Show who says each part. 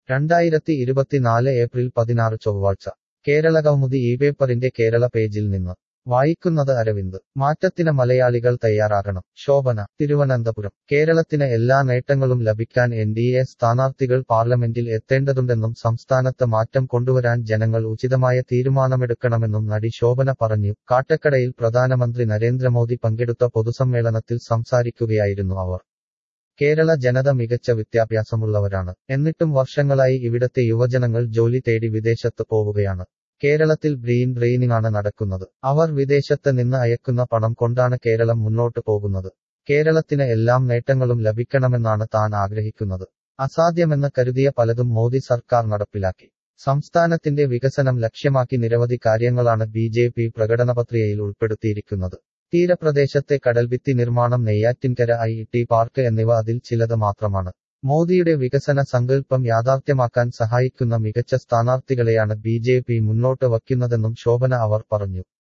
Speaker 1: രണ്ടായിരത്തി ഇരുപത്തിനാല് ഏപ്രിൽ പതിനാറ് ചൊവ്വാഴ്ച കേരള കൗമുദി ഈ പേപ്പറിന്റെ കേരള പേജിൽ നിന്ന് വായിക്കുന്നത് അരവിന്ദ് മാറ്റത്തിന് മലയാളികൾ തയ്യാറാകണം ശോഭന തിരുവനന്തപുരം കേരളത്തിന് എല്ലാ നേട്ടങ്ങളും ലഭിക്കാൻ എൻ ഡി എ സ്ഥാനാർത്ഥികൾ പാർലമെന്റിൽ എത്തേണ്ടതുണ്ടെന്നും സംസ്ഥാനത്ത് മാറ്റം കൊണ്ടുവരാൻ ജനങ്ങൾ ഉചിതമായ തീരുമാനമെടുക്കണമെന്നും നടി ശോഭന പറഞ്ഞു കാട്ടക്കടയിൽ പ്രധാനമന്ത്രി നരേന്ദ്രമോദി പങ്കെടുത്ത പൊതുസമ്മേളനത്തിൽ സംസാരിക്കുകയായിരുന്നു അവർ കേരള ജനത മികച്ച വിദ്യാഭ്യാസമുള്ളവരാണ് എന്നിട്ടും വർഷങ്ങളായി ഇവിടത്തെ യുവജനങ്ങൾ ജോലി തേടി വിദേശത്ത് പോവുകയാണ് കേരളത്തിൽ ബ്രെയിൻ ഡ്രെയിനിങ്ങാണ് നടക്കുന്നത് അവർ വിദേശത്ത് നിന്ന് അയക്കുന്ന പണം കൊണ്ടാണ് കേരളം മുന്നോട്ട് പോകുന്നത് കേരളത്തിന് എല്ലാം നേട്ടങ്ങളും ലഭിക്കണമെന്നാണ് താൻ ആഗ്രഹിക്കുന്നത് അസാധ്യമെന്ന് കരുതിയ പലതും മോദി സർക്കാർ നടപ്പിലാക്കി സംസ്ഥാനത്തിന്റെ വികസനം ലക്ഷ്യമാക്കി നിരവധി കാര്യങ്ങളാണ് ബി ജെ പി പ്രകടനപത്രികയിൽ ഉൾപ്പെടുത്തിയിരിക്കുന്നത് തീരപ്രദേശത്തെ കടൽഭിത്തി നിർമ്മാണം നെയ്യാറ്റിൻകര ഐ ടി പാർക്ക് എന്നിവ അതിൽ ചിലത് മാത്രമാണ് മോദിയുടെ വികസന സങ്കല്പം യാഥാർത്ഥ്യമാക്കാൻ സഹായിക്കുന്ന മികച്ച സ്ഥാനാർത്ഥികളെയാണ് ബി ജെ പി മുന്നോട്ട് വയ്ക്കുന്നതെന്നും ശോഭന അവർ പറഞ്ഞു